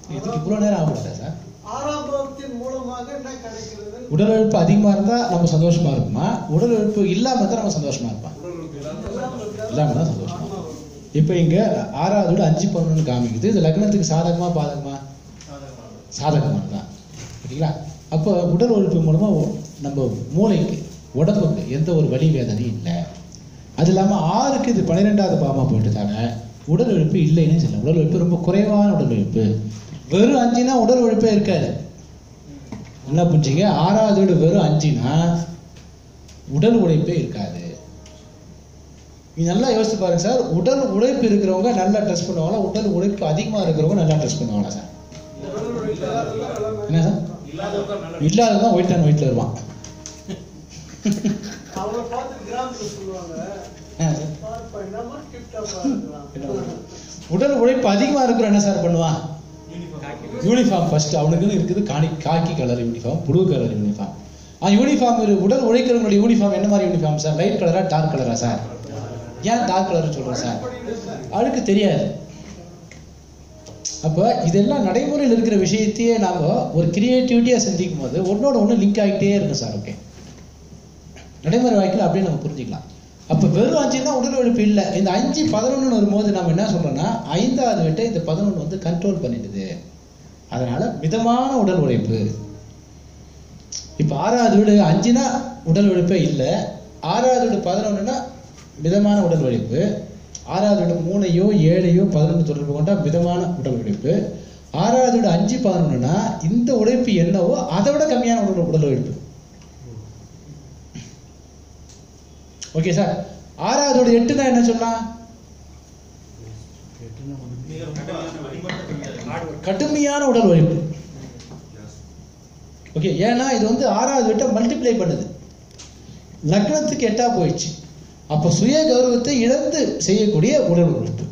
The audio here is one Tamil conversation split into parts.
இதுக்கு இவ்வளோ நேரம் ஆகக்கூடாதா சார் ஆறாம் பாவத்தின் மூலமாக என்ன கிடைக்கிறது உடல் உழைப்பு அதிகமா இருந்தா நம்ம சந்தோஷமா இருக்குமா உடல் உழைப்பு இல்லாம இருந்தா நம்ம சந்தோஷமா இருப்போம் இல்லாம தான் சந்தோஷமா இருக்கும். இப்போ இங்க ஆறாவது விட அஞ்சு பன்னெண்டு காமிக்குது இது லக்னத்துக்கு சாதகமா பாதகமா சாதகமா தான் ஓகேங்களா அப்போ உடல் உழைப்பு மூலமா ஒ- நம்ம மூளைக்கு உடம்புக்கு எந்த ஒரு வலி வேதனையும் இல்லை அது இல்லாம ஆறுக்கு இது பன்னிரெண்டாவது பாவமா போயிட்டதால உடல் உழைப்பு இல்லைன்னு சொல்ல உடல் உழைப்பு ரொம்ப குறைவான உடல் உழைப்பு வெறும் அஞ்சுனா உடல் உழைப்பே இருக்காது என்ன புரிஞ்சுங்க ஆறாவது வீடு வெறும் அஞ்சுனா உடல் உழைப்பே இருக்காது நீங்க நல்லா யோசிச்சு பாருங்க சார் உடல் உழைப்பு இருக்கிறவங்க நல்லா ட்ரெஸ் பண்ணுவாங்களா உடல் உழைப்பு அதிகமா இருக்கிறவங்க நல்லா ட்ரெஸ் பண்ணுவாங்களா சார் என்ன சார் இல்லாததான் ஒயிட் அண்ட் ஒயிட்ல வருவான் அவரை பார்த்து கிராமத்துல சொல்லுவாங்க என்ன சார்? பார்ப்பா என்னமா டிப்டாப்பா இருக்கிறான் உடல் உழைப்பு அதிகமா இருக்கிற என்ன சார் பண்ணுவான் யூனிஃபார்ம் ஃபர்ஸ்ட் அவனுக்குன்னு இருக்குது காணி khaki colour uniform blue colour uniform ஆ யூனிஃபார்ம் உடல் உழைக்கிறவங்களுடைய யூனிஃபார்ம் என்ன மாதிரி யூனிஃபார்ம் சார் லைட் கலரா டார்க் கலரா சார் ஏன் டார்க் கலர் சொல்றேன் சார் அவளுக்கு தெரியாது அப்போ இதெல்லாம் நடைமுறையில் இருக்கிற விஷயத்தையே நாம ஒரு கிரியேட்டிவிட்டியா சிந்திக்கும் போது ஒன்னோட ஒன்று லிங்க் ஆகிட்டே இருக்கும் சார் ஓகே நடைமுறை வாழ்க்கையில் அப்படியே நம்ம புரிஞ்சுக்கலாம் அப்போ வெறும் அஞ்சு தான் உடல் உழைப்பு இல்லை இந்த அஞ்சு பதினொன்றுன்னு வரும்போது நம்ம என்ன சொல்றோம்னா ஐந்தாவது விட்ட இந்த பதினொன்று வந்து கண்ட்ரோல் பண்ணிடுது அதனால மிதமான உடல் உழைப்பு இப்போ ஆறாவது வீடு அஞ்சுனா உடல் உழைப்பே இல்லை ஆறாவது வீடு பதினொன்றுனா மிதமான உடல் உழைப்பு ஆறாவது வீடு மூணையோ ஏழையோ பதினொன்று தொடர்பு கொண்டா மிதமான உடல் உழைப்பு ஆறாவது வீடு அஞ்சு பதினொன்றுனா இந்த உழைப்பு என்னவோ அதை விட கம்மியான உடல் உடல் உழைப்பு ஓகே சார் ஆறாவதோட எட்டுனா என்ன சொல்லலாம் கடுமையான உடல் உழைப்பு ஓகே ஏன்னா இது வந்து ஆறாவது விட்ட மல்டிப்ளை பண்ணுது லக்னத்துக்கு எட்டா போயிடுச்சு அப்ப சுய கௌரவத்தை இழந்து செய்யக்கூடிய உடல் உழைப்பு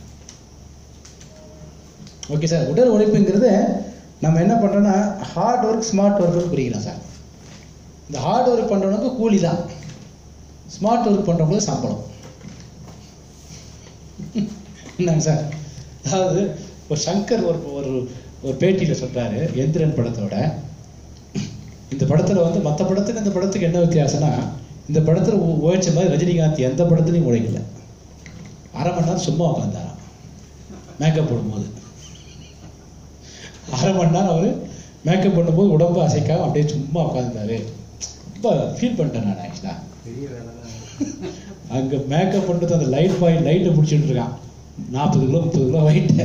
ஓகே சார் உடல் உழைப்புங்கிறது நம்ம என்ன பண்றோம்னா ஹார்ட் ஒர்க் ஸ்மார்ட் ஒர்க் புரியுறோம் சார் இந்த ஹார்ட் ஒர்க் பண்றவனுக்கு கூலி தான் ஸ்மார்ட் ஒர்க் பண்றவங்களுக்கு சம்பளம் என்னங்க சார் அதாவது ஒரு சங்கர் ஒரு ஒரு ஒரு பேட்டியில சொல்றாரு எந்திரன் படத்தோட இந்த படத்துல வந்து மற்ற படத்துக்கு இந்த படத்துக்கு என்ன வித்தியாசம்னா இந்த படத்துல உ- உழைச்ச மாதிரி ரஜினிகாந்த் எந்த படத்துலையும் உழைக்கல அரை மணி நேரம் சும்மா உட்காந்தாராம் மேக்கப் போடும்போது அரை மணி நேரம் அவரு மேக்கப் பண்ணும்போது உடம்பு அசைக்காம அப்படியே சும்மா உட்காந்துருந்தாரு ரொம்ப ஃபீல் பண்ணிட்டேன் நான் ஆக்சுவலா அங்க மேக்கப் பண்ணிட்டு அந்த லைட் பாய் லைட்டை பிடிச்சிட்டு இருக்கான் நாற்பது கிலோ முப்பது கிலோ வெயிட்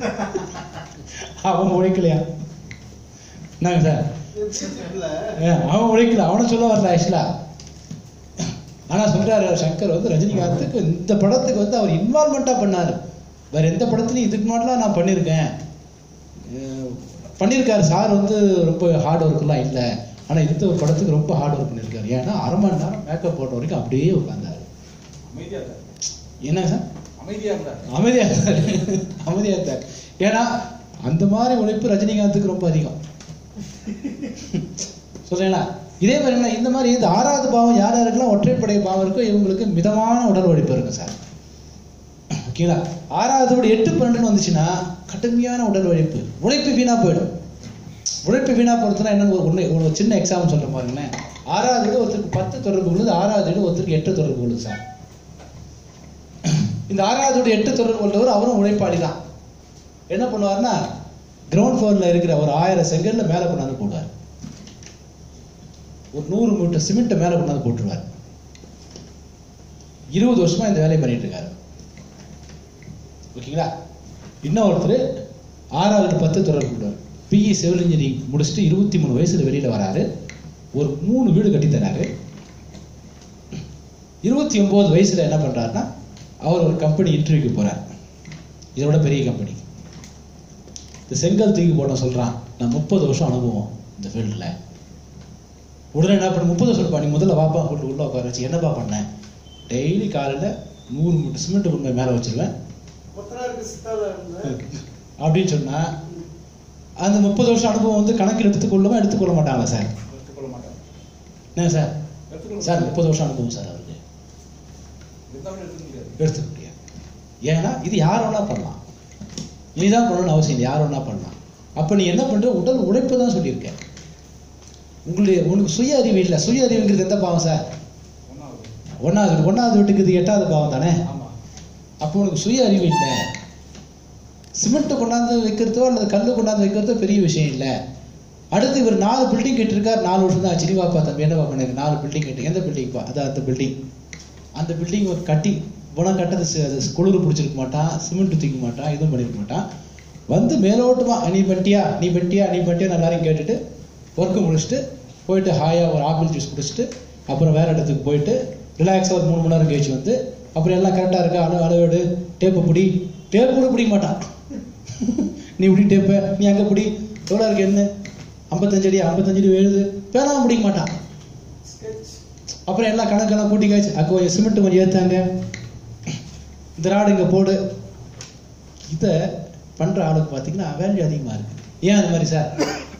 அவன் உழைக்கலையா என்னங்க சார் சிரிச்சுக்கல. ஏன், அவன் உழைக்கல அவனை சொல்ல வரல ஆக்சுவலா ஆனா சொல்றாரு சங்கர் வந்து ரஜினிகாந்துக்கு இந்த படத்துக்கு வந்து அவர் இன்வால்மெண்டா பண்ணாரு வேற எந்த படத்துலயும் இதுக்கு முன்னாடிலாம் நான் பண்ணியிருக்கேன் அஹ் பண்ணியிருக்காரு சார் வந்து ரொம்ப ஹார்ட் ஒர்க்லாம் இல்லை ஆனா இந்த ஒரு படத்துக்கு ரொம்ப ஹார்ட் ஒர்க் பண்ணியிருக்காரு ஏன்னா அரை மணி நேரம் மேக்கப் போட்ட வரைக்கும் அப்படியே உட்கார்ந்தாரு அமைதியா இருந்தார். என்ன சார் அமைதியா இருந்தார் அமைதியா இருந்தாரு அமைதியா இருந்தார் ஏன்னா அந்த மாதிரி உழைப்பு ரஜினிகாந்துக்கு ரொம்ப அதிகம் சொல்றீங்களா இதே மாதிரி என்ன இந்த மாதிரி இந்த ஆறாவது பாவம் யார் யாருக்கெல்லாம் ஒற்றைப்படை பாவம் இருக்கோ இவங்களுக்கு மிதமான உடல் உழைப்பு இருக்கு சார் ஓகேங்களா ஆறாவது விட எட்டு பன்னெண்டுன்னு வந்துச்சுன்னா கடுமையான உடல் உழைப்பு உழைப்பு வீணா போயிடும் உழைப்பு வீணா போறதுனா என்ன ஒரு ஒண்ணு ஒரு சின்ன எக்ஸாம்பிள் சொல்ற பாருங்களேன் ஆறாவது விட ஒருத்தருக்கு பத்து தொடர்பு உள்ளது ஆறாவது விட ஒருத்தருக்கு எட்டு தொடர்பு உள்ளது சார் இந்த ஆறாவது விட எட்டு தொடர்பு உள்ளவர் அவரும் உழைப்பாளி தான் என்ன பண்ணுவாருன்னா கிரவுண்ட் ஃப்ளோர்ல இருக்கிற ஒரு ஆயிரம் செங்கல்ல மேல கொண்டாந்து போடுவார் ஒரு நூறு மூட்டை சிமெண்ட்டை மேல கொண்டாந்து போட்டுருவார் இருபது வருஷமா இந்த வேலையை பண்ணிட்டு இருக்காரு ஓகேங்களா இன்னொருத்தர் ஆறாவது பத்து தொடர்பு கொண்டார் பிஇ சிவில் இன்ஜினியரிங் முடிச்சுட்டு இருபத்தி மூணு வயசுல வெளியில வராரு ஒரு மூணு வீடு கட்டி தராரு இருபத்தி ஒன்பது வயசுல என்ன பண்றாருன்னா அவர் ஒரு கம்பெனி இன்டர்வியூக்கு போறார் இதோட பெரிய கம்பெனி இந்த செங்கல் தூக்கி போட சொல்றான் நான் முப்பது வருஷம் அனுபவம் இந்த ஃபீல்டில் உடனே என்ன பண்ண முப்பது வருஷம் பண்ணி முதல்ல வாப்பா கூட்டு உள்ள உட்கார வச்சு என்னப்பா பண்ணேன் டெய்லி காலையில் நூறு மூட்டை சிமெண்ட் உண்மை மேலே வச்சிருவேன் கொத்தனாருக்கு சித்தால இருந்தேன் அப்படின்னு சொன்னா அந்த முப்பது வருஷம் அனுபவம் வந்து கணக்கில் எடுத்துக்கொள்ளமா எடுத்துக்கொள்ள மாட்டாங்களா சார் எடுத்துக்கொள்ள மாட்டார் என்ன சார் எடுத்துக்கொள்ள சார் முப்பது வருஷம் அனுபவம் சார் அவருக்கு இருந்தாலும் எடுத்துக்க முடியாது எடுத்துக்க முடியாது ஏன்னா இது யார் வேணா பண்ணலாம் நீதான் பண்ணணும்னு அவசியம் இல்லை யார் வேணா பண்ணலாம் அப்ப நீ என்ன பண்ற உடல் உழைப்பு தான் சொல்லியிருக்க உங்களுடைய உனக்கு சுய அறிவு இல்லை சுய அறிவுங்கிறது எந்த பாவம் சார் ஒன்றாவது ஒன்னாவது ஒன்னாவது வீட்டுக்கு இது எட்டாவது பாவம் தானே ஆமாம் அப்போ உனக்கு சுய அறிவு இல்லை சிமெண்ட் கொண்டாந்து வைக்கிறதோ அல்லது கல் கொண்டாந்து வைக்கிறதோ பெரிய விஷயம் இல்லை அடுத்து இவர் நாலு பில்டிங் கட்டிருக்கார் நாலு வருஷம் தான் ஆச்சு நீ வாப்பா தம்பி என்னப்பா பண்ணாரு நாலு பில்டிங் கட்டி எந்த பில்டிங்ப்பா அதான் அந்த பில்டிங் அந்த பில்டிங் ஒரு கட்டி குணம் கட்டது சி- அது குளிர் பிடிச்சிருக்க மாட்டான் சிமெண்ட் தூக்க மாட்டான் எதுவும் பண்ணிருக்க மாட்டான் வந்து மேலோட்டமா நீ பண்ணிட்டியா நீ பண்ணிட்டியா நீ பண்ணிட்டியா எல்லாரையும் கேட்டுட்டு ஒர்க்கு முடிச்சுட்டு போயிட்டு ஹாயாக ஒரு ஆப்பிள் ஜூஸ் குடிச்சிட்டு அப்புறம் வேற இடத்துக்கு போயிட்டு ரிலாக்ஸாக ஒரு மூணு மணி நேரம் கழிச்சு வந்து அப்புறம் எல்லாம் கரெக்டாக இருக்கா அளவு அளவேடு டேப்பை பிடி டேப் கூட பிடிக்க மாட்டான் நீ இப்படி டேப்ப நீ அங்கே பிடி எவ்வளோ இருக்கு என்ன ஐம்பத்தஞ்சு அடி ஐம்பத்தஞ்சு அடி எழுது பேனாவும் பிடிக்க மாட்டான் ஸ்கெட்ச் அப்புறம் எல்லாம் கணக்கெல்லாம் கூட்டி காய்ச்சி அக்கோ கொஞ்சம் சிமெண்ட் கொஞ்சம் ஏத்தாங்க இந்த ராடு இங்க போடு இதை பண்ற ஆளுக்கு பார்த்தீங்கன்னா வேல்யூ அதிகமா இருக்கு ஏன் அது மாதிரி சார்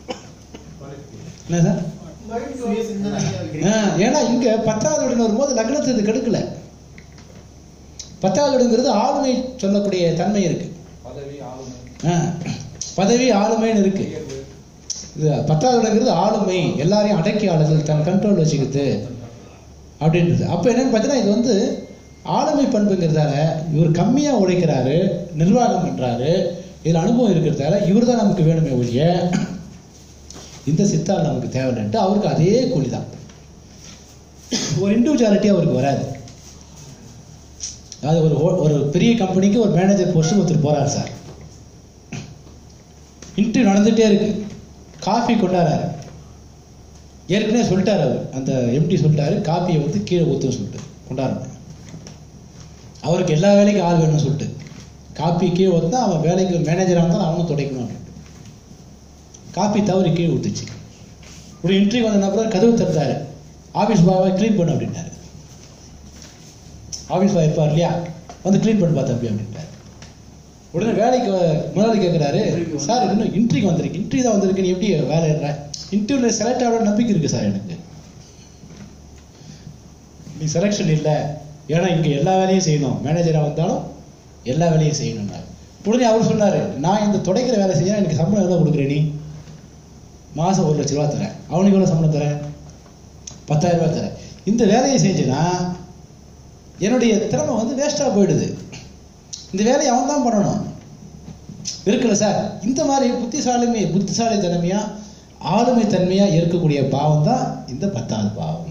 என்ன சார் மைண்ட் ஆ, ஏன்னா இங்க பத்தாவது வீடுன்னு வரும்போது லக்னத்தை இது கெடுக்கல பத்தாவது வீடுங்கிறது ஆளுமை சொல்லக்கூடிய தன்மை இருக்கு பதவி ஆளுமை ஆ, பதவி ஆளுமைன்னு இருக்கு உயர்வு இது பத்தாவது இடங்கிறது ஆளுமை எல்லாரையும் அடக்கி ஆளுதல் தன் கண்ட்ரோல் வச்சுக்கிறது அப்படின்றது அப்போ என்னன்னு பார்த்தீங்கன்னா இது வந்து ஆளுமை பண்புங்கிறதால இவர் கம்மியாக உழைக்கிறாரு நிர்வாகம் பண்றாரு இதில் அனுபவம் இருக்கிறதால இவர் தான் நமக்கு வேணுமே ஒழிய இந்த சித்தால் நமக்கு தேவையில்லைன்ட்டு அவருக்கு அதே கூலி தான் ஒரு இண்டிவிஜுவாலிட்டி அவருக்கு வராது அதாவது ஒரு ஹோ- ஒரு பெரிய கம்பெனிக்கு ஒரு மேனேஜர் போஸ்ட்டுக்கு ஒருத்தர் போறாரு சார் இன்டர்வியூ நடந்துட்டே இருக்கு காஃபி கொண்டாடுறாரு ஏற்கனவே சொல்லிட்டாரு அவர் அந்த எம்டி சொல்லிட்டாரு காப்பியை வந்து கீழே ஊற்றுன்னு சொல்லிட்டு கொண்டாடுறேன் அவருக்கு எல்லா வேலைக்கும் ஆள் வேணும்னு சொல்லிட்டு காப்பி கீழே ஊற்றினா அவன் வேலைக்கு மேனேஜராக இருந்தாலும் அவனும் துடைக்கணும் அப்படின்ட்டு காப்பி தவறி கீழே ஊத்துச்சு ஒரு இன்டர்வியூ வந்த நபர் கதவு திறந்தாரு ஆஃபீஸ் பாவை க்ளீன் பண்ணு அப்படின்னாரு ஆஃபீஸ் பாய் இருப்பார் இல்லையா வந்து க்ளீன் பண்ணு தம்பி அப்படின்ட்டாரு உடனே வேலைக்கு வ- முதலாளி கேட்குறாரு சார் இன்னும் இன்ட்ரிக்கு வந்திருக்கு இன்ட்ரி தான் வந்திருக்கு நீ எப்படி வேலை ஏறுற இன்டர்வியூல செலக்ட் ஆகிற நம்பிக்கை இருக்கு சார் எனக்கு நீ செலெக்ஷன் இல்லை ஏன்னா இங்கே எல்லா வேலையும் செய்யணும் மேனேஜராக வந்தாலும் எல்லா வேலையும் செய்யணும்னாரு உடனே அவர் சொன்னாரு நான் இந்த துடைக்கிற வேலை செஞ்சா எனக்கு சம்பளம் எவ்வளோ கொடுக்குற நீ மாதம் ஒரு லட்ச ரூபா தரேன் அவனுக்கு எவ்வளோ சம்பளம் தரேன் பத்தாயிரம் ரூபாய் தரேன் இந்த வேலையை செஞ்சேன்னா என்னுடைய திறமை வந்து வேஸ்ட்டாக போயிடுது இந்த வேலையை அவன் தான் பண்ணணும் இருக்குல்ல சார் இந்த மாதிரி புத்திசாலிமை புத்திசாலி தன்மையா ஆளுமை தன்மையா இருக்கக்கூடிய பாவம் தான் இந்த பத்தாவது பாவம்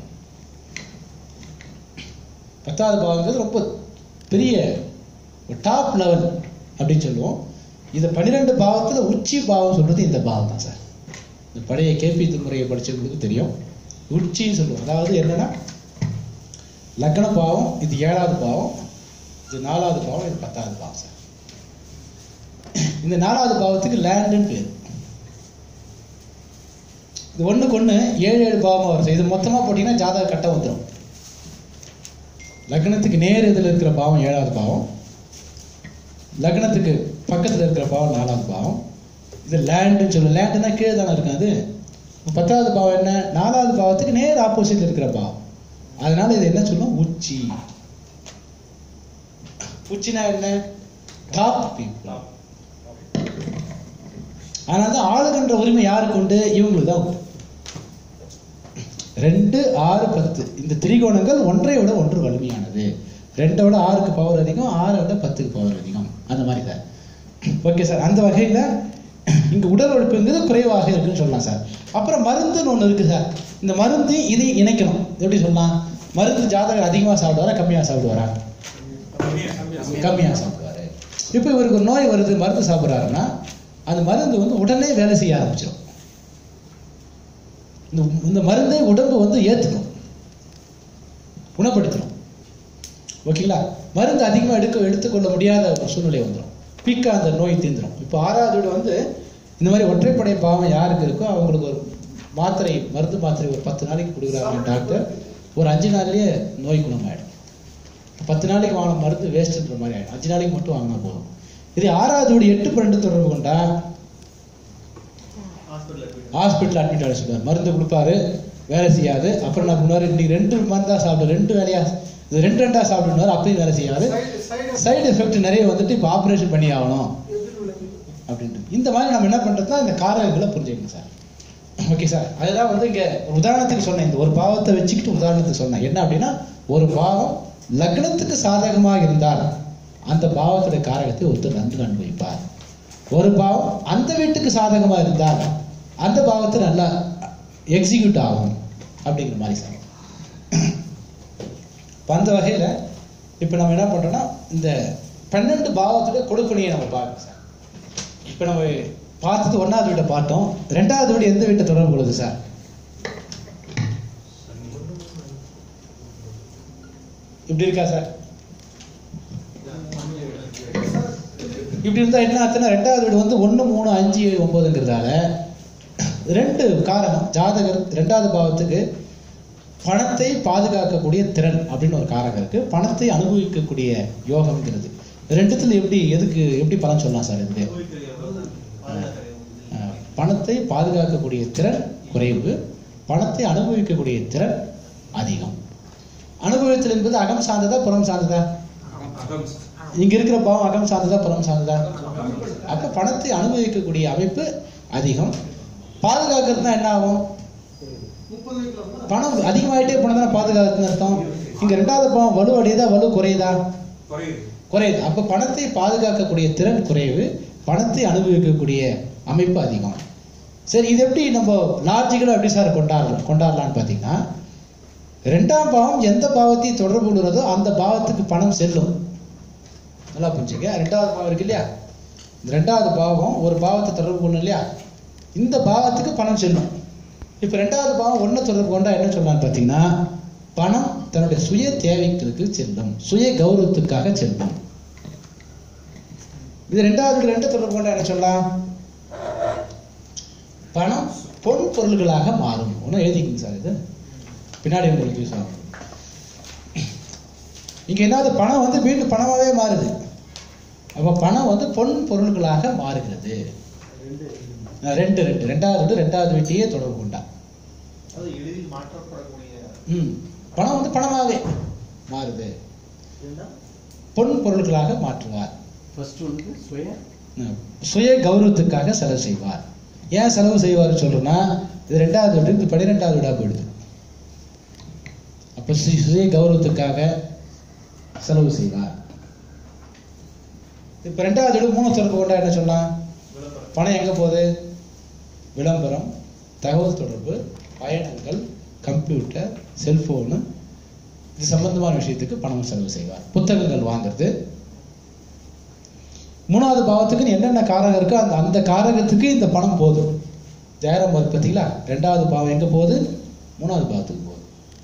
பத்தாவது பாவங்கிறது ரொம்ப பெரிய டாப் லெவல் அப்படின்னு சொல்லுவோம் இந்த பன்னிரெண்டு பாவத்துல உச்சி பாவம் சொல்றது இந்த பாவம் தான் சார் இந்த பழைய கேபி முறையை படிச்சவங்களுக்கு தெரியும் உச்சின்னு சொல்லுவோம் அதாவது என்னன்னா லக்ன பாவம் இது ஏழாவது பாவம் இது நாலாவது பாவம் இது பத்தாவது பாவம் சார் இந்த நாலாவது பாவத்துக்கு லேண்டுன்னு பேர் இது ஒண்ணுக்கு ஒண்ணு ஏழு ஏழு பாவமா வரும் இது மொத்தமா போட்டீங்கன்னா ஜாதக கட்டம் வந்துடும் லக்னத்துக்கு நேர் இதில் இருக்கிற பாவம் ஏழாவது பாவம் லக்னத்துக்கு பக்கத்துல இருக்கிற பாவம் நாலாவது பாவம் இது லேண்டுன்னு சொல்லுவோம் லேண்டுனா கீழே தானே இருக்கும் அது இப்ப பத்தாவது பாவம் என்ன நாலாவது பாவத்துக்கு நேர் ஆப்போசிட்ல இருக்கிற பாவம் அதனால இது என்ன சொல்லுவோம் உச்சி உச்சினா என்ன டாப் பீப்புள் அதனால தான் ஆளுகின்ற உரிமை யாருக்கு உண்டு இவங்களுக்கு தான் உண்டு ரெண்டு ஆறு பத்து இந்த திரிகோணங்கள் ஒன்றை விட ஒன்று வலிமையானது ரெண்டை விட ஆறுக்கு பவர் அதிகம் ஆறை விட பத்துக்கு பவர் அதிகம் அந்த மாதிரி சார் ஓகே சார் அந்த வகையில் இங்க உடல் உழைப்புங்கிறது குறைவாக இருக்குன்னு சொல்லலாம் சார் அப்புறம் மருந்துன்னு ஒன்று இருக்கு சார் இந்த மருந்து இதை இணைக்கணும் எப்படி சொல்லலாம் மருந்து ஜாதகர் அதிகமாக சாப்பிடுவாரா கம்மியாக சாப்பிடுவாரா கம்மியாக சாப்பிடுவாரு இப்போ இவருக்கு ஒரு நோய் வருது மருந்து சாப்பிட்றாருன்னா அந்த மருந்து வந்து உடனே வேலை செய்ய ஆரம்பிச்சிடும் இந்த இந்த மருந்தை உடம்பு வந்து ஏத்துக்கும் குணப்படுத்திடும் ஓகேங்களா மருந்து அதிகமாக எடுக்க எடுத்துக்கொள்ள முடியாத ஒரு சூழ்நிலை வந்துடும் பீக்கா அந்த நோய் தீந்துடும் இப்போ ஆறாவது வீடு வந்து இந்த மாதிரி ஒற்றைப்படை பாவம் யாருக்கு இருக்கோ அவங்களுக்கு ஒரு மாத்திரை மருந்து மாத்திரை ஒரு பத்து நாளைக்கு கொடுக்குறாங்க டாக்டர் ஒரு அஞ்சு நாள்லயே நோய் குணமாயிடும் பத்து நாளைக்கு வாங்கின மருந்து வேஸ்ட்ன்ற மாதிரி ஆயிடும் அஞ்சு நாளைக்கு மட்டும் வாங்கினா போதும் இது ஆறாவது வீடு எட்டு பன்னெண்டு தொடர்பு கொண்டா ஹாஸ்பிட்டல் அட்மிட் ஆக சொல்லுவார் மருந்து கொடுப்பாரு வேலை செய்யாது அப்புறம் என்ன பண்ணுவாரு இன்னைக்கு ரெண்டு மருந்தா சாப்பிடு ரெண்டு வேலையா இது ரெண்டு ரெண்டா சாப்பிடுனாரு அப்பயும் வேலை செய்யாது சைடு சைடு சைடு எஃபெக்ட் நிறைய வந்துட்டு இப்போ ஆப்ரேஷன் பண்ணி ஆகணும் அப்படின்ட்டு இந்த மாதிரி நம்ம என்ன பண்றதுனா இந்த காரகங்களை புரிஞ்சுக்கணும் சார் ஓகே சார் அதுதான் வந்து இங்க ஒரு உதாரணத்துக்கு சொன்னேன் இந்த ஒரு பாவத்தை வச்சுக்கிட்டு உதாரணத்துக்கு சொன்னேன் என்ன அப்படின்னா ஒரு பாவம் லக்னத்துக்கு சாதகமாக இருந்தால் அந்த பாவத்துடைய காரகத்தை ஒருத்தர் நன்கு அனுபவிப்பார் ஒரு பாவம் அந்த வீட்டுக்கு சாதகமா இருந்தால் அந்த பாவத்தை நல்லா எக்ஸிக்யூட் ஆகும் அப்படிங்கிற மாதிரி சார் இப்ப அந்த வகையில இப்ப நம்ம என்ன பண்றோம்னா இந்த பன்னெண்டு பாவத்துடைய கொடுப்பணியை நம்ம பார்க்கணும் சார் இப்ப நம்ம பார்த்தது ஒன்னாவது வீட்டை பார்த்தோம் ரெண்டாவது வீடு எந்த வீட்டை தொடர்பு கொள்ளுது சார் இப்படி இருக்கா சார் இப்படி இருந்தா என்ன ஆச்சுன்னா ரெண்டாவது வீடு வந்து ஒண்ணு மூணு அஞ்சு ஏழு ஒன்பதுங்கிறதால ரெண்டு காரணம் ஜாதகர் ரெண்டாவது பாவத்துக்கு பணத்தை பாதுகாக்கக்கூடிய திறன் அப்படின்னு ஒரு காரகம் இருக்கு பணத்தை அனுபவிக்கக்கூடிய யோகம்ங்கிறது ரெண்டுத்துல எப்படி எதுக்கு எப்படி பலன் சொல்லலாம் சார் இது அஹ், பணத்தை பாதுகாக்கக்கூடிய திறன் குறைவு பணத்தை அனுபவிக்கக்கூடிய திறன் அதிகம் அனுபவத்தில் என்பது அகம் சார்ந்ததா புறம் சார்ந்ததா இங்க இருக்கிற பாவம் அகம் சார்ந்ததா புறம் சார்ந்ததா அப்ப பணத்தை அனுபவிக்கக்கூடிய அமைப்பு அதிகம் பாதுகாக்கிறதுனா என்ன ஆகும் முப்பது வீட்டுல வந்து பணம் அதிகமாயிட்டே போனதான பாதுகாக்குன்னு அர்த்தம் இங்க ரெண்டாவது பாவம் வலு அடையுதா வலு குறையுதா குறையுது அப்ப பணத்தை பாதுகாக்கக்கூடிய திறன் குறைவு பணத்தை அனுபவிக்கக்கூடிய அமைப்பு அதிகம் சரி இது எப்படி நம்ம லாஜிக்கலா எப்படி சார் கொண்டாடலாம் கொண்டாடலாம்னு பார்த்தீங்கன்னா ரெண்டாம் பாவம் எந்த பாவத்தை தொடர்பு கொள்கிறதோ அந்த பாவத்துக்கு பணம் செல்லும் நல்லா புரிஞ்சுங்க ரெண்டாவது பாவம் இருக்கு இல்லையா இந்த ரெண்டாவது பாவம் ஒரு பாவத்தை தொடர்பு கொள்ளும் இல்லையா இந்த பாவத்துக்கு பணம் செல்லும் இப்ப ரெண்டாவது பாவம் ஒண்ணு தொடர்பு கொண்டா என்ன சொல்லலாம்னு பார்த்தீங்கன்னா பணம் தன்னுடைய சுய தேவைகளுக்கு செல்லும் சுய கௌரவத்துக்காக செல்லும் இது ரெண்டாவது ரெண்டு தொடர்பு கொண்டா என்ன சொல்லலாம் பணம் பொன் பொருள்களாக மாறும் ஒன்றும் எழுதிக்கங்க சார் இது பின்னாடி உங்களுக்கு யூஸ் ஆகும் இங்க என்னது பணம் வந்து மீண்டும் பணமாவே மாறுது அப்ப பணம் வந்து பொன் பொருள்களாக மாறுகிறது அஹ் ரெண்டு ரெண்டு ரெண்டாவது வீடு ரெண்டாவது வீட்டையே தொடர்பு கொண்டா அது எளிதில் மாற்றப்படக்கூடிய ம் பணம் வந்து பணமாவே மாறுது இருந்தா பொன் பொருள்களாக மாற்றுவார் ஃபர்ஸ்ட் வந்து சுய ம். சுய கௌரவத்துக்காக செலவு செய்வார் ஏன் செலவு செய்வார்னு சொல்றோம்னா இது ரெண்டாவது வீடு இது பன்னிரெண்டாவது வீடா போயிடுது அப்ப சு- சுய கௌரவத்துக்காக செலவு செய்வார் இப்ப ரெண்டாவது வீடு மூணு தொடர்பு கொண்டா என்ன சொல்லலாம் பணம் எங்க போகுது விளம்பரம் தகவல் தொடர்பு பயணங்கள் கம்ப்யூட்டர் செல்போனு இது சம்பந்தமான விஷயத்துக்கு பணம் செலவு செய்வார் புத்தகங்கள் வாங்குறது மூணாவது பாவத்துக்கு என்னென்ன காரகம் இருக்கோ அந்த அந்த காரகத்துக்கு இந்த பணம் போதும் ஜெயராம் வருது பார்த்தீங்களா ரெண்டாவது பாவம் எங்க போகுது மூணாவது பாவத்துக்கு போகுது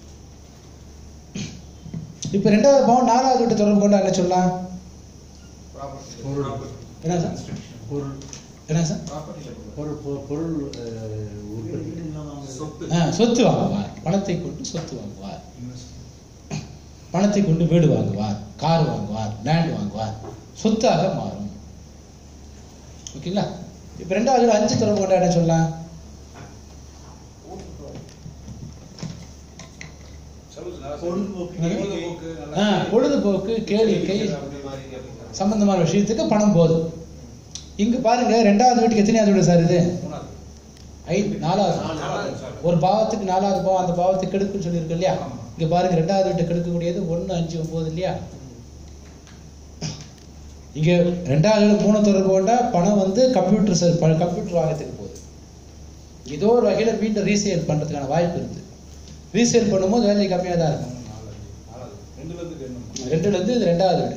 இப்ப ரெண்டாவது பாவம் நாலாவது வீட்டு தொடர்பு கொண்டா என்ன சொல்லலாம் ப்ராப்பர்ட்டி பொருள் என்ன சார் பொருள் என்ன சார் ப்ராப்பர்ட்டியில் பொருள் பொ- பொருள் அஹ், உற்பத்தி வீடு இல்லாம சொத்து ஆ, சொத்து வாங்குவார் பணத்தை கொண்டு சொத்து வாங்குவார் பணத்தை கொண்டு வீடு வாங்குவார் கார் வாங்குவார் லேண்ட் வாங்குவார் சொத்தாக மாறும் ஓகேங்களா இப்ப ரெண்டாவது ஒரு அஞ்சு தொடர்பு கொண்டா என்ன சொல்லலாம் சொல்லுங்க, நல்லா பொழுதுபோக்கு, சொல்லுங்க. கேளிக்கை. பொழுதுபோக்கு, நல்லா ஆ, பொழுதுபோக்கு கேளிக்கை அப்படி மாதிரி கேட்கலாம். சம்பந்தமான விஷயத்துக்கு பணம் போகுது இங்க பாருங்க ரெண்டாவது வீட்டுக்கு எத்தனையாவது வீடு சார் இது மூணாவது. ஐ நாலாவது நாலாவது சார். ஒரு பாவத்துக்கு நாலாவது பாவம் அந்த பாவத்தை கெடுக்குன்னு சொல்லியிருக்கு இல்லையா ஆமா. இங்க பாருங்க ரெண்டாவது வீட்டை கெடுக்கக்கூடியது ஒண்ணு அஞ்சு ஒன்பது இல்லையா இங்க ரெண்டாவது வீடு மூணு தொடர்பு கொண்டா பணம் வந்து கம்ப்யூட்டர் செல் கம்ப்யூட்டர் வாங்கறதுக்கு போகுது ஏதோ ஒரு வகையில மீண்டும் ரீசேல் பண்றதுக்கான வாய்ப்பு இருக்கு ரீசேல் பண்ணும்போது வேலை கம்மியா தான் இருக்கும் நாலாவது. நாலாவது. ரெண்டுல இருந்து ரெண்டு. ரெண்டுல இருந்து இது ரெண்டாவது வீடு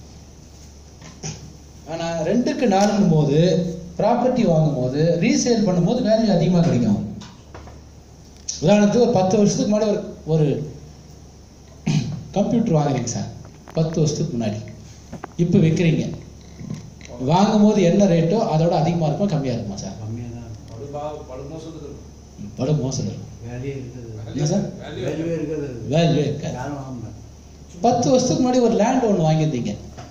ஆனா ரெண்டுக்கு நாலுங்கும் போது ப்ராப்பர்ட்டி வாங்கும் போது ரீசேல் பண்ணும்போது வேல்யூ அதிகமா கிடைக்கும் உதாரணத்துக்கு ஒரு பத்து வருஷத்துக்கு முன்னாடி ஒரு ஒரு கம்ப்யூட்டர் வாங்குறீங்க சார் பத்து வருஷத்துக்கு முன்னாடி இப்போ விற்கிறீங்க வாங்கும் போது என்ன ரேட்டோ அதோட அதிகமா இருக்குமா கம்மியா இருக்குமா சார் கம்மியாக தான் இருக்கும். படு பா- படு மோசத்துக்கு இருக்கும். படு மோசம் இருக்கும் வேலையே இருக்குது என்ன சார்? Value வேல்யூவே இருக்கிறது வேல்யூ இருக்காது யாரும் வாங்க மாட்டாங்க. பத்து வருஷத்துக்கு முன்னாடி ஒரு லேண்ட் ஒன்று வாங்கியிருந்தீங்க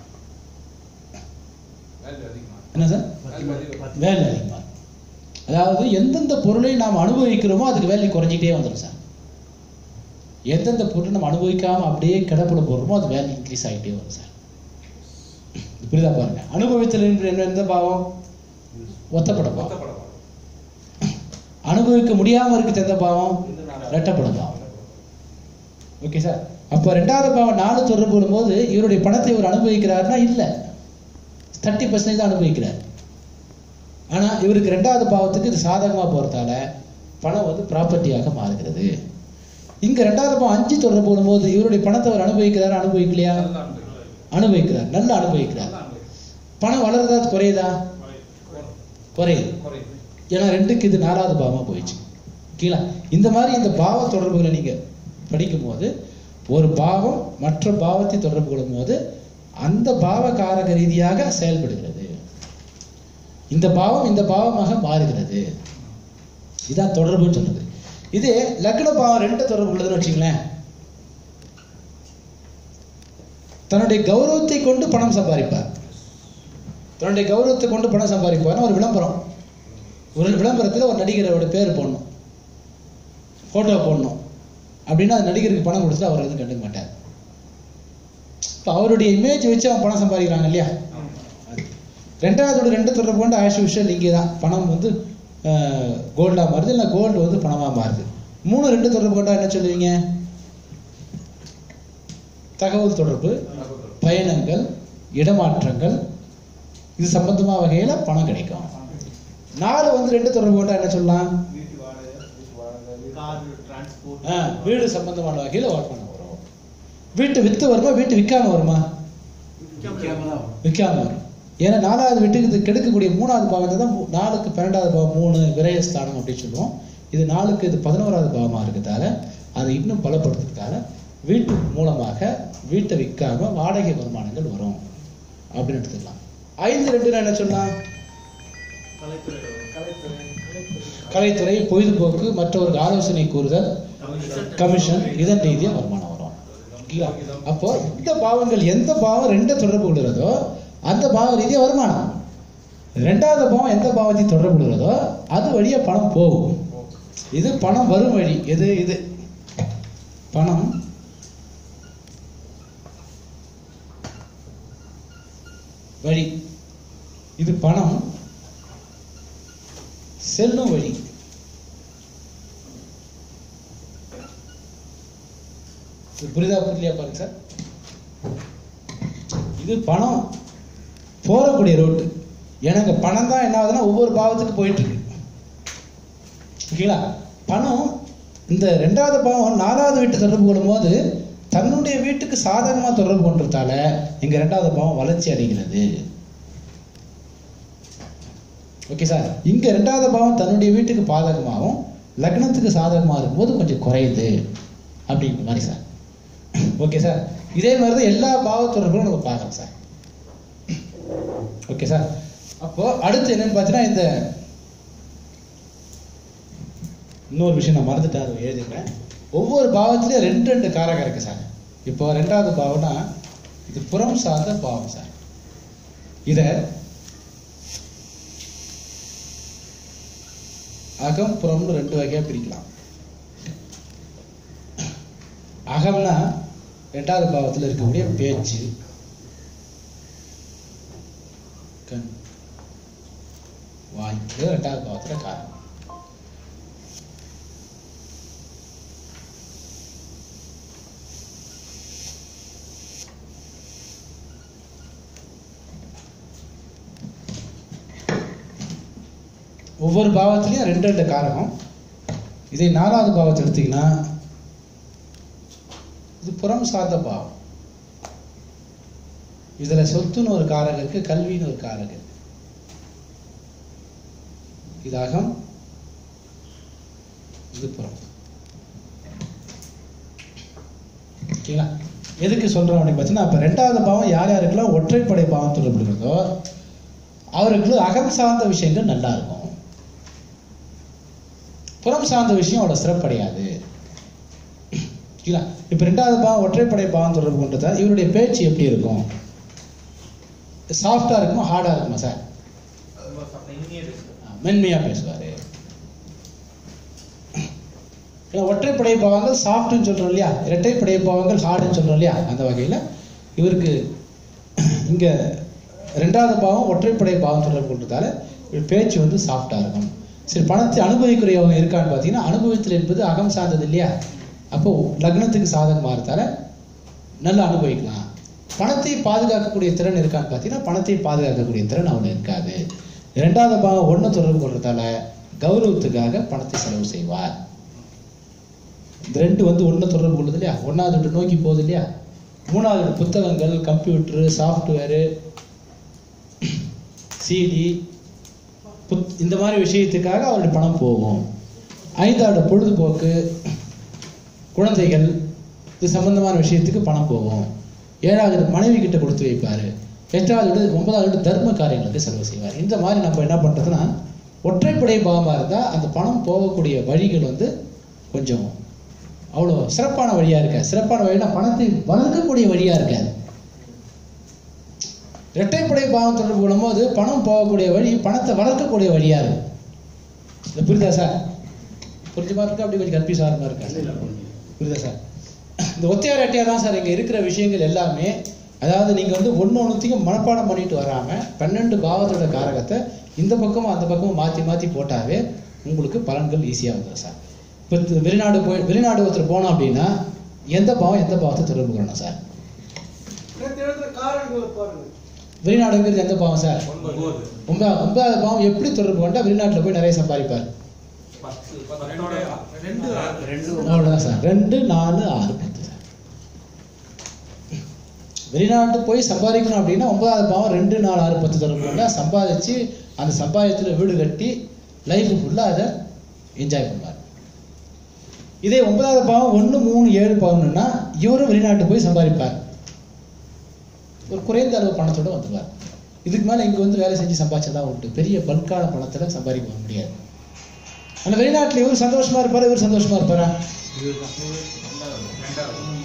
value அதிகமா. என்ன சார் பத்து மணி- பத்து வேல்யூ அதிகமாக இருக்கும். அதாவது எந்தெந்த பொருளை நாம் அனுபவிக்கிறோமோ அதுக்கு வேல்யூ குறைஞ்சிக்கிட்டே வந்துடும் சார் எந்தெந்த பொருளை நம்ம அனுபவிக்காம அப்படியே கிடப்புல போடுறோமோ அது வேல்யூ இன்க்ரீஸ் ஆகிட்டே வரும் சார் இது புரியுதா பாருங்க அனுபவித்தல் என்று என்ன எந்த பாவம் ஒத்தப்பட பாவம் ஒத்தப்பட பாவம். அனுபவிக்க முடியாம இருக்கு எந்த பாவம் இந்த நாலு. ரெட்டப்பட பாவம் ஓகே சார் அப்போ ரெண்டாவது பாவம் நாலு தொடர்பு கொள்ளும்போது இவருடைய பணத்தை இவர் அனுபவிக்கிறாருன்னா இல்லை தேர்ட்டி பர்சன்டேஜ் தான் அனுபவிக்கிறார் ஆனா இவருக்கு ரெண்டாவது பாவத்துக்கு இது சாதகமா போறதால பணம் வந்து ப்ராப்பர்ட்டியாக மாறுகிறது இங்க ரெண்டாவது பாவம் அஞ்சு தொடர்பு கொள்ளும்போது இவருடைய பணத்தை அவர் அனுபவிக்கிறாரா அனுபவிக்கலையா நல்லா அனுபவிக்கலாம். அனுபவிக்கிறார் நல்லா அனுபவிக்கிறார் நல்லா அனுபவிக்கலாம். பணம் வளருதா குறையுதா குறையுது குறையுது. ஏன்னா ரெண்டுக்கு இது நாலாவது பாவமா போயிடுச்சு கீழே இந்த மாதிரி இந்த பாவ தொடர்புகளை நீங்க படிக்கும்போது ஒரு பாவம் மற்ற பாவத்தை தொடர்பு கொள்ளும்போது அந்த பாவ காரக ரீதியாக செயல்படுகிறது இந்த பாவம் இந்த பாவமாக மாறுகிறது இதான் தொடர்புன்னு சொல்றது இதே லக்ன பாவம் ரெண்டு தொடர்பு உள்ளதுன்னு வச்சுங்களேன் தன்னுடைய கௌரவத்தை கொண்டு பணம் சம்பாதிப்பார் தன்னுடைய கௌரவத்தை கொண்டு பணம் சம்பாதிப்பார்னா ஒரு விளம்பரம் ஒரு விளம்பரத்தில் ஒரு நடிகரோட பேர் போடணும் ஃபோட்டோ போடணும் அப்படின்னா அந்த நடிகருக்கு பணம் கொடுத்துட்டு அவர் எதுவும் கண்டுக்க மாட்டார் இப்போ அவருடைய இமேஜ் வச்சு அவன் பணம் சம்பாதிக்கிறாங்க இல்லையா அது. ரெண்டாவதோட ரெண்டு தொடர்பு கொண்டு ஆஷ் விஷயம் இங்கே தான் பணம் வந்து கோல்டாக மாறுது இல்லை கோல்டு வந்து பணமாக மாறுது மூணு ரெண்டு தொடர்பு கொண்டா என்ன சொல்லுவீங்க தகவல் தொடர்பு பயணங்கள் இடமாற்றங்கள் இது சம்பந்தமா வகையில பணம் கிடைக்கும் நாலு வந்து ரெண்டு தொடர்பு கொண்டா என்ன சொல்லலாம் வீட்டு வாடகை கார் டிரான்ஸ்போர்ட் ஆ, வீடு சம்பந்தமான வகையில வருமானம் வரும் வீட்டு வித்து வருமா வீட்டு விற்காம வருமா விற்காம தான் வரும். விற்காம வரும் ஏன்னா நாலாவது வீட்டுக்கு இது கெடுக்கக்கூடிய மூணாவது பாவத்தை தான் மூ- நாலுக்கு பன்னெண்டாவது பாவம் மூணு விரயஸ்தானம் அப்படின்னு சொல்லுவோம் இது நாலுக்கு இது பதினோராவது பாவமா இருக்கிறதால அதை இன்னும் பலப்படுத்துறதால வீட்டு மூலமாக வீட்டை விற்காம வாடகை வருமானங்கள் வரும் அப்படின்னு எடுத்துக்கலாம் ஐந்து ரெண்டு என்ன சொல்லலாம் கலைத்துறை கலைத்துறை கலைத்துறை பொழுதுபோக்கு மற்றவருக்கு ஆலோசனை கூறுதல் கமிஷன் கமிஷன் இதன் ரீதியா வருமானம் வரும் இல்லையா? அப்போ இந்த பாவங்கள் எந்த பாவம் ரெண்டு தொடர்பு கொள்கிறதோ அந்த பாவ ரீதியா வருமானம் ரெண்டாவது பாவம் எந்த பாவத்தை தொடர்பு கொள்கிறதோ அது வழியா பணம் போகும் இது பணம் வரும் வழி எது இது பணம் வழி இது பணம் செல்லும் வழி இது புரிதா புரியலையா பாருங்க சார் இது பணம் போறக்கூடிய ரோட்டு எனக்கு பணம் தான் என்ன ஆகுதுன்னா ஒவ்வொரு பாவத்துக்கு போயிட்டு இருக்கு ஓகேங்களா பணம் இந்த ரெண்டாவது பாவம் நாலாவது வீட்டு தொடர்பு கொள்ளும்போது தன்னுடைய வீட்டுக்கு சாதகமா தொடர்பு கொண்டதால இங்க ரெண்டாவது பாவம் வளர்ச்சி அடைகிறது ஓகே சார் இங்க ரெண்டாவது பாவம் தன்னுடைய வீட்டுக்கு பாதகமாகவும் லக்னத்துக்கு சாதகமா இருக்கும்போது கொஞ்சம் குறையுது அப்படிங்கிற மாதிரி சார் ஓகே சார் இதே மாதிரி தான் எல்லா பாவ தொடர்புகளும் நம்ம பார்க்கலாம் சார் ஓகே சார் அப்போ அடுத்து என்னன்னு பார்த்தீங்கன்னா இந்த இன்னொரு விஷயம் நான் மறந்துட்டேன் அதை எழுதிருக்கேன் ஒவ்வொரு பாவத்திலையும் ரெண்டு ரெண்டு காரகம் இருக்கு சார் இப்போ ரெண்டாவது பாவம்னா இது புறம் சார்ந்த பாவம் சார் இத அகம் புறம்னு ரெண்டு வகையா பிரிக்கலாம் அகம்னா ரெண்டாவது பாவத்தில் இருக்கக்கூடிய பேச்சு கண் வாய் இது ரெண்டாவது பாவத்தில் காரணம் ஒவ்வொரு பாவத்திலையும் ரெண்டு ரெண்டு காரகம் இதே நாலாவது பாவத்தை எடுத்தீங்கன்னா இது புறம் சார்ந்த பாவம் இதுல சொத்துன்னு ஒரு காரகம் இருக்கு கல்வின்னு ஒரு காரகம் இருக்கு இது அகம் இது புறம் ஓகேங்களா எதுக்கு சொல்றோம் அப்படின்னு பார்த்தீங்கன்னா அப்ப ரெண்டாவது பாவம் யார் யாருக்கெல்லாம் ஒற்றைப்படை பாவம் தொடர்புகிறதோ அவருக்கு அகம் சார்ந்த விஷயங்கள் நல்லா இருக்கும் புறம் சார்ந்த விஷயம் அவ்வளவு சிறப்படையாது சரிங்களா இப்ப ரெண்டாவது பாவம் ஒற்றைப்படை பாவம் தொடர்பு கொண்டதா இவருடைய பேச்சு எப்படி இருக்கும் சாஃப்டா இருக்குமா ஹார்டா இருக்குமா சார் ரொம்ப ச- இனிமையா பேசுறது மென்மையா பேசுவாரு ஏன்னா ஒற்றைப்படை பாவங்கள் சாஃப்ட்னு சொல்றோம் இல்லையா இரட்டைப்படை பாவங்கள் ஹார்டுன்னு சொல்றோம் இல்லையா அந்த வகையில இவருக்கு இங்க ரெண்டாவது பாவம் ஒற்றைப்படை பாவம் தொடர்பு கொண்டதால பேச்சு வந்து சாஃப்டா இருக்கும் சரி பணத்தை அனுபவிக்கிறவங்க இருக்கான்னு பார்த்தீங்கன்னா அனுபவித்தல் என்பது அகம் சார்ந்தது இல்லையா அப்போ லக்னத்துக்கு சாதகமா இருந்தால நல்லா அனுபவிக்கலாம் பணத்தை பாதுகாக்கக்கூடிய திறன் இருக்கான்னு பார்த்தீங்கன்னா பணத்தை பாதுகாக்கக்கூடிய திறன் அவனுக்கு இருக்காது இரண்டாவது பாவம் ஒண்ணு தொடர்பு கொள்றதால கௌரவத்துக்காக பணத்தை செலவு செய்வார் இந்த ரெண்டு வந்து ஒண்ணு தொடர்பு கொள்ளுது இல்லையா ஒன்னாவது வீட்டு நோக்கி போகுது இல்லையா மூணாவது வீட்டு புத்தகங்கள் கம்ப்யூட்டரு சாஃப்ட்வேரு சிடி புத் இந்த மாதிரி விஷயத்துக்காக அவருடைய பணம் போகும் ஐந்தாவது பொழுதுபோக்கு குழந்தைகள் இது சம்பந்தமான விஷயத்துக்கு பணம் போகும் ஏழாவது மனைவி கிட்ட கொடுத்து வைப்பாரு எட்டாவது வீடு, ஒன்பதாவது வீடு தர்ம காரியங்களுக்கு செலவு செய்வார் இந்த மாதிரி நம்ம என்ன பண்றதுன்னா ஒற்றைப்படை பாவமா இருந்தா அந்த பணம் போகக்கூடிய வழிகள் வந்து கொஞ்சம் அவ்வளோ சிறப்பான வழியா இருக்காது சிறப்பான வழினா பணத்தை வளர்க்கக்கூடிய வழியா இருக்காது இரட்டைப்படை பாவம் தொடர்பு கொள்ளும்போது பணம் போகக்கூடிய வழி பணத்தை வளர்க்கக்கூடிய வழியா இருக்கும் இது புரியுதா சார் புரிஞ்ச மாதிரி இருக்கா அப்படி கொஞ்சம் கன்ஃபியூஸ் ஆகிற மாதிரி இருக்கா புரியுதா சார் இந்த ஒத்தையார் ரெட்டையார் தான் சார் இங்க இருக்கிற விஷயங்கள் எல்லாமே அதாவது நீங்க வந்து ஒண்ணு ஒண்ணுத்தையும் மனப்பாடம் பண்ணிட்டு வராம பன்னெண்டு பாவத்தோட காரகத்தை இந்த பக்கமும் அந்த பக்கமும் மாத்தி மாத்தி போட்டாவே உங்களுக்கு பலன்கள் ஈஸியா வந்துடும் சார் இப்போ இந்த வெளிநாடு போய் வெளிநாடு ஒருத்தர் போனோம் அப்படின்னா எந்த பாவம் எந்த பாவத்தை தொடர்பு கொள்ளணும் சார் நேத்து எழுதுற காரணங்களை பாருங்க வெளிநாடுங்கிறது எந்த பாவம் சார் ஒன்பது ஒன்பதாவது ஒன்பதாவது பாவம் எப்படி தொடர்பு கொண்டா வெளிநாட்டுல போய் நிறைய சம்பாதிப்பார் பத்து பத்தோட ரெண்டு ரெண்டு அவ்வளவுதான் சார் ரெண்டு நாலு ஆறு பத்து சார் வெளிநாட்டு போய் சம்பாதிக்கணும் அப்படின்னா ஒன்பதாவது பாவம் ரெண்டு நாலு ஆறு பத்து தொடர்பு கொண்டா சம்பாதிச்சு அந்த சம்பாதியத்துல வீடு கட்டி லைஃப் ஃபுல்லா அதை என்ஜாய் பண்ணுவார் இதே ஒன்பதாவது பாவம் ஒண்ணு மூணு ஏழு பாவம்னா இவரும் வெளிநாட்டு போய் சம்பாதிப்பார் ஒரு குறைந்த அளவு பணத்தோட வந்துடுவார் இதுக்கு மேல இங்க வந்து வேலை செஞ்சு சம்பாதிச்சதான் உண்டு பெரிய பல்கான பணத்துல சம்பாதிக்க முடியாது ஆனா வெளிநாட்டுல இவர் சந்தோஷமா இருப்பாரு இவர் சந்தோஷமா இருப்பாரா ரெண்டாவது